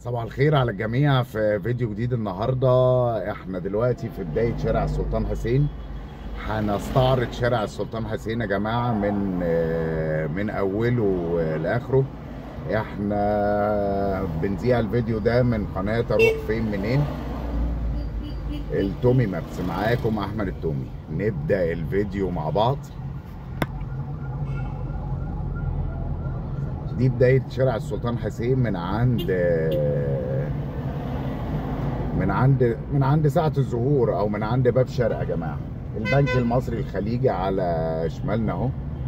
صباح الخير على الجميع في فيديو جديد النهارده احنا دلوقتي في بدايه شارع السلطان حسين هنستعرض شارع السلطان حسين يا جماعه من من اوله لاخره احنا بنذيع الفيديو ده من قناه اروح فين منين التومي مابس معاكم احمد التومي نبدا الفيديو مع بعض دي بداية شارع السلطان حسين من عند من عند من عند ساعة الظهور أو من عند باب شرق يا جماعة البنك المصري الخليجي على شمالنا أهو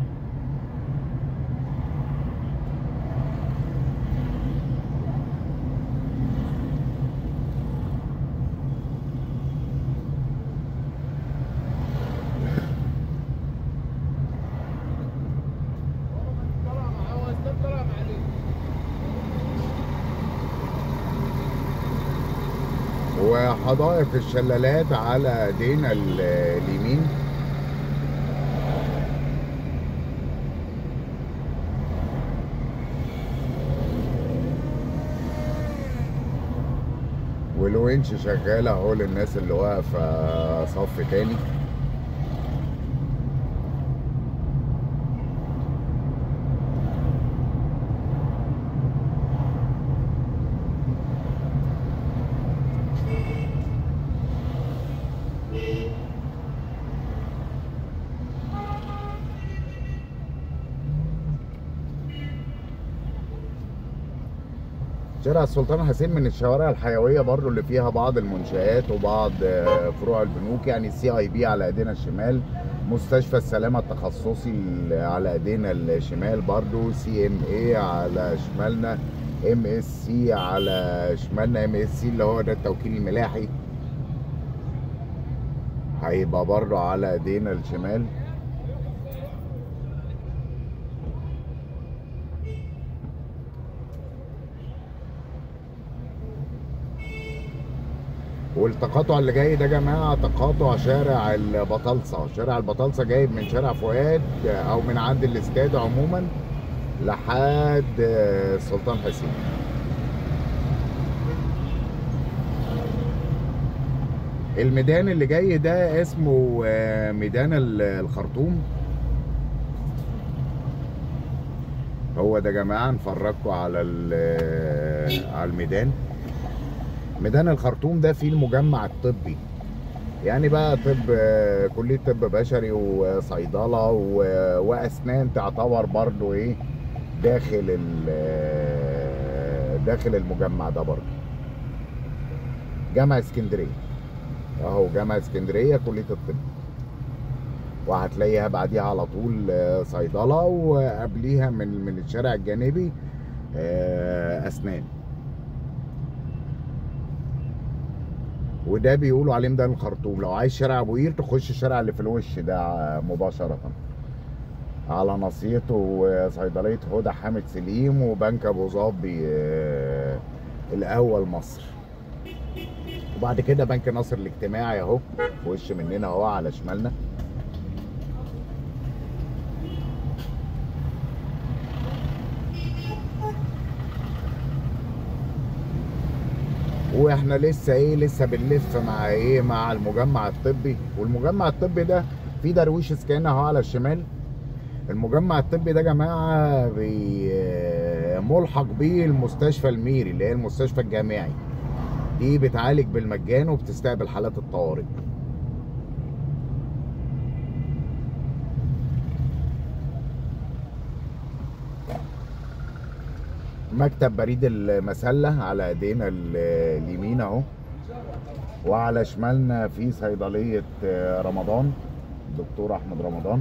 وحدائق الشلالات على ايدينا اليمين والونش شغاله اهو للناس اللي واقفه صف تاني شارع السلطان حسين من الشوارع الحيويه برضو اللي فيها بعض المنشآت وبعض فروع البنوك يعني السي اي بي على ايدينا الشمال مستشفى السلامه التخصصي على ايدينا الشمال برضو سي ام اي على شمالنا ام اس سي على شمالنا ام اس سي اللي هو ده التوكيل الملاحي هيبقى برضو على ايدينا الشمال والتقاطع اللي جاي ده يا جماعه تقاطع شارع البطالسه شارع البطالسه جايب من شارع فؤاد او من عند الاستاد عموما لحد السلطان حسين الميدان اللي جاي ده اسمه ميدان الخرطوم هو ده يا جماعه نفرجكم على على الميدان ميدان الخرطوم ده فيه المجمع الطبي يعني بقى طب كليه طب بشري وصيدله واسنان تعتبر برضو ايه داخل داخل المجمع ده برضو جامعه اسكندريه اهو جامعه اسكندريه كليه الطب وهتلاقيها بعديها على طول صيدله وقبليها من من الشارع الجانبي اسنان وده بيقولوا عليه ميدان الخرطوم لو عايز شارع ابو قير تخش الشارع اللي في الوش ده مباشره على نصيته صيدليه هدى حامد سليم وبنك ابو ظبي الاول مصر وبعد كده بنك ناصر الاجتماعي اهو في وش مننا اهو على شمالنا واحنا لسه ايه لسه بنلف مع ايه مع المجمع الطبي والمجمع الطبي ده في درويش سكان اهو على الشمال المجمع الطبي ده يا جماعه ملحق بيه المستشفى الميري اللي هي المستشفى الجامعي دي بتعالج بالمجان وبتستقبل حالات الطوارئ مكتب بريد المسلة على ايدينا اليمين اهو وعلى شمالنا في صيدلية رمضان دكتور احمد رمضان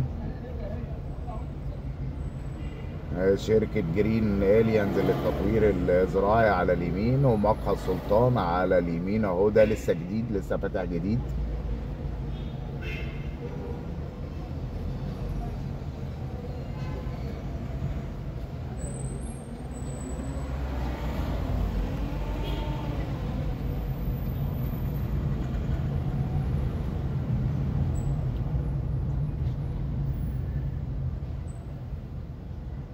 شركة جرين اليانز للتطوير الزراعي على اليمين ومقهى السلطان على اليمين اهو ده لسه جديد لسه فاتح جديد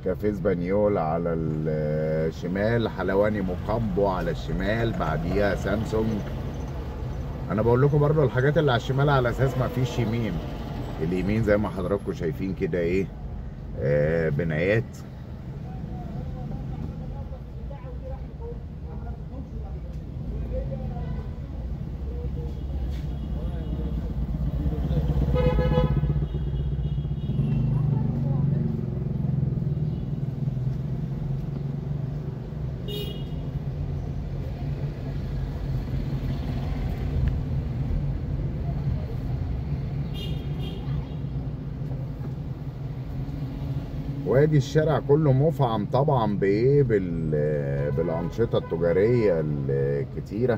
كافيه اسبانيول على الشمال حلواني موكامبو على الشمال بعديها سامسونج انا بقول لكم برضو الحاجات اللي على الشمال على اساس ما فيش يمين اليمين زي ما حضراتكم شايفين كده ايه آه بنايات وادي الشارع كله مفعم طبعا بايه بال- بالانشطه التجاريه الكتيره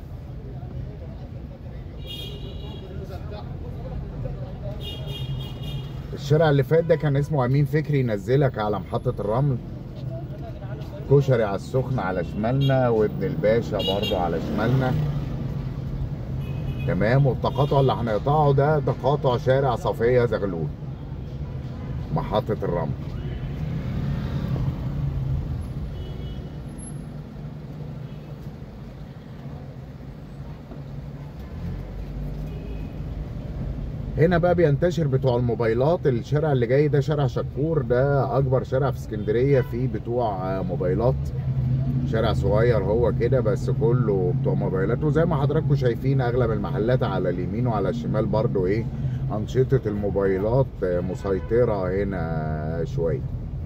الشارع اللي فات ده كان اسمه امين فكري ينزلك على محطه الرمل كشري على السخن على شمالنا وابن الباشا برضه على شمالنا تمام والتقاطع اللي هنقطعه ده تقاطع شارع صفيه زغلول محطه الرمل هنا بقى بينتشر بتوع الموبايلات الشارع اللي جاي ده شارع شكور ده اكبر شارع في اسكندريه فيه بتوع موبايلات شارع صغير هو كده بس كله بتوع موبايلات وزي ما حضراتكم شايفين اغلب المحلات على اليمين وعلى الشمال برضو ايه انشطه الموبايلات مسيطره هنا شويه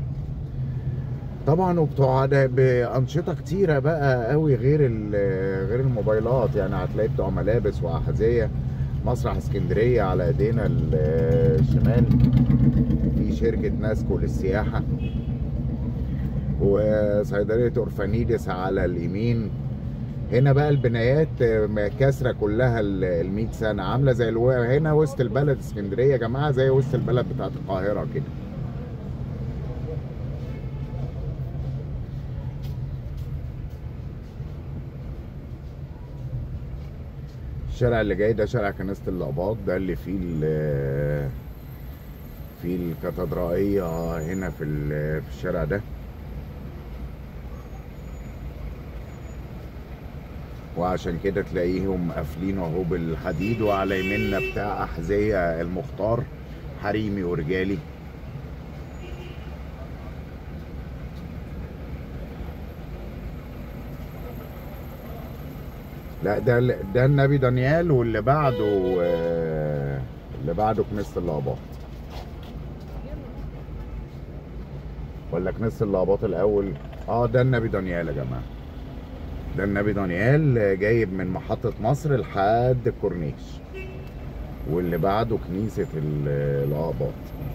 طبعا وبتوع ده بانشطه كتيره بقى قوي غير ال- غير الموبايلات يعني هتلاقي بتوع ملابس واحذيه مسرح اسكندريه على ايدينا ال- الشمال في شركه ناسكو للسياحه وصيدليه اورفانيدس على اليمين هنا بقى البنايات كاسره كلها ال 100 سنه عامله زي الو... هنا وسط البلد اسكندريه يا جماعه زي وسط البلد بتاعت القاهره كده الشارع اللي جاي ده شارع كنيسة الأقباط ده اللي فيه ال- فيه الكاتدرائية هنا في ال- في الشارع ده وعشان كده تلاقيهم قافلين اهو بالحديد وعلى يمنا بتاع أحذية المختار حريمي ورجالي لا ده ده النبي دانيال واللي بعده آه، اللي بعده كنيسة الأقباط ولا كنيسة الأقباط الأول اه ده النبي دانيال يا جماعة ده النبي دانيال جايب من محطة مصر لحد الكورنيش واللي بعده كنيسة ال- الأقباط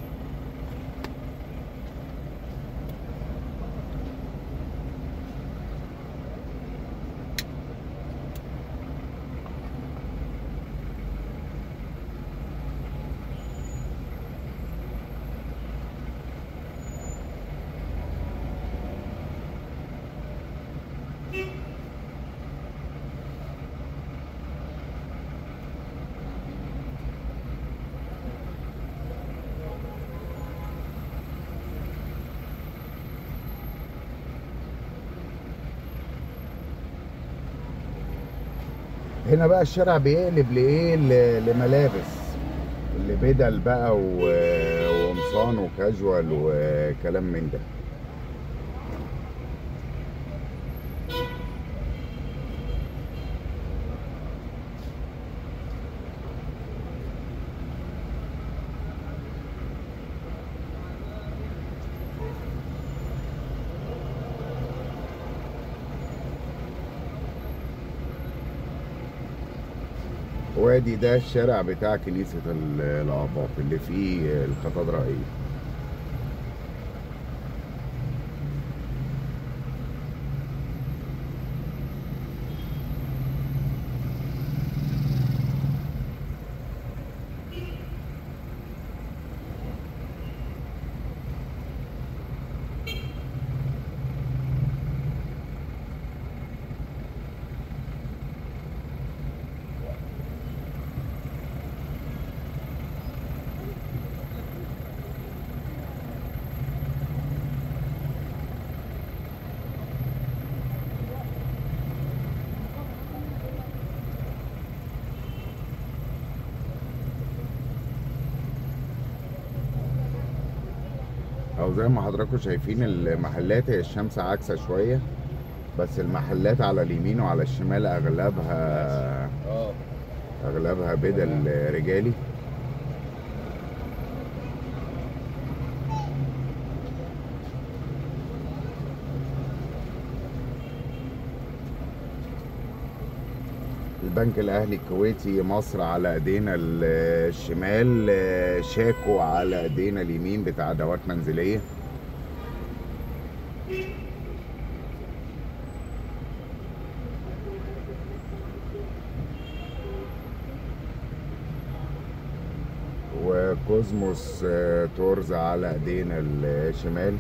هنا بقى الشارع بيقلب لايه ل- لملابس اللي بدل بقى و- وقمصان وكاجوال وكلام من ده وادي ده الشارع بتاع كنيسة ال- الأقباط اللي فيه الكاتدرائية او زي ما حضراتكم شايفين المحلات هي الشمس عاكسه شويه بس المحلات على اليمين وعلى الشمال اغلبها اه اغلبها بدل رجالي البنك الاهلي الكويتي مصر على ايدينا الشمال شاكو على ايدينا اليمين بتاع ادوات منزليه وكوزموس آه، تورز على ايدينا الشمال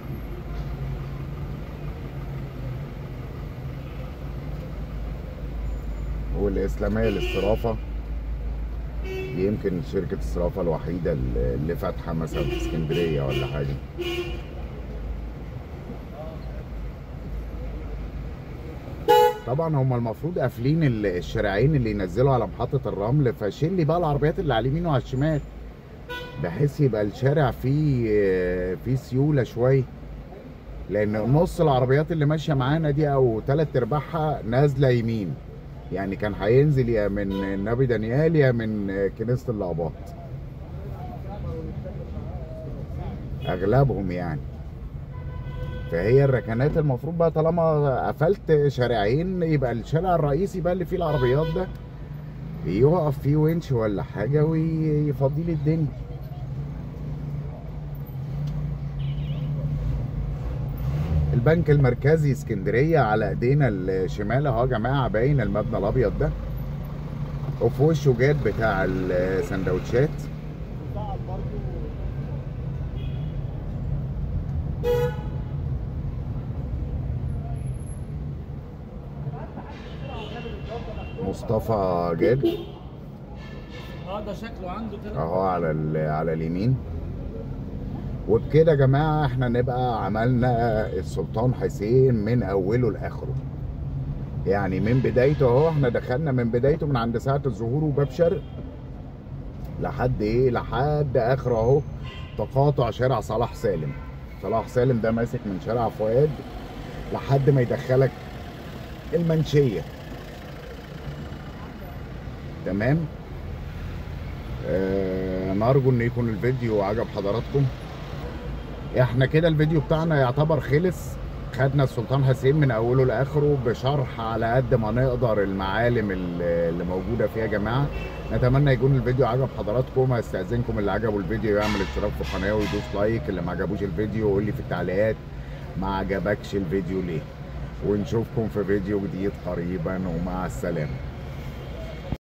والاسلاميه للصرافه دي يمكن شركه الصرافه الوحيده اللي فاتحه مثلا في اسكندريه ولا حاجه طبعا هم المفروض قافلين ال- الشارعين اللي ينزلوا على محطه الرمل فشيل لي بقى العربيات اللي على اليمين وعلى الشمال بحيث يبقى الشارع فيه فيه سيوله شويه لان نص العربيات اللي ماشيه معانا دي او ثلاث ارباعها نازله يمين يعني كان هينزل يا من النبي دانيال يا من كنيسه الاباط اغلبهم يعني فهي الركنات المفروض بقى طالما قفلت شارعين يبقى الشارع الرئيسي بقى اللي فيه العربيات ده يقف فيه winch ولا حاجه ويفضي لي الدنيا البنك المركزي اسكندريه على ايدينا الشمال اهو يا جماعه باين المبنى الابيض ده وفي وشه جات بتاع السندوتشات مصطفى جاد اه ده شكله عنده كده اهو على ال- على اليمين وبكده يا جماعه احنا نبقى عملنا السلطان حسين من اوله لاخره يعني من بدايته اهو احنا دخلنا من بدايته من عند ساعه الظهور وباب شرق لحد ايه لحد اخره اهو تقاطع شارع صلاح سالم صلاح سالم ده ماسك من شارع فؤاد لحد ما يدخلك المنشيه تمام آه، نرجو ان يكون الفيديو عجب حضراتكم احنا كده الفيديو بتاعنا يعتبر خلص خدنا السلطان حسين من اوله لاخره بشرح على قد ما نقدر المعالم اللي اللي موجوده فيها يا جماعه نتمنى يكون الفيديو عجب حضراتكم استاذنكم اللي عجبه الفيديو يعمل اشتراك في القناه ويدوس لايك اللي ما عجبوش الفيديو يقول لي في التعليقات ما عجبكش الفيديو ليه ونشوفكم في فيديو جديد قريبا ومع السلامه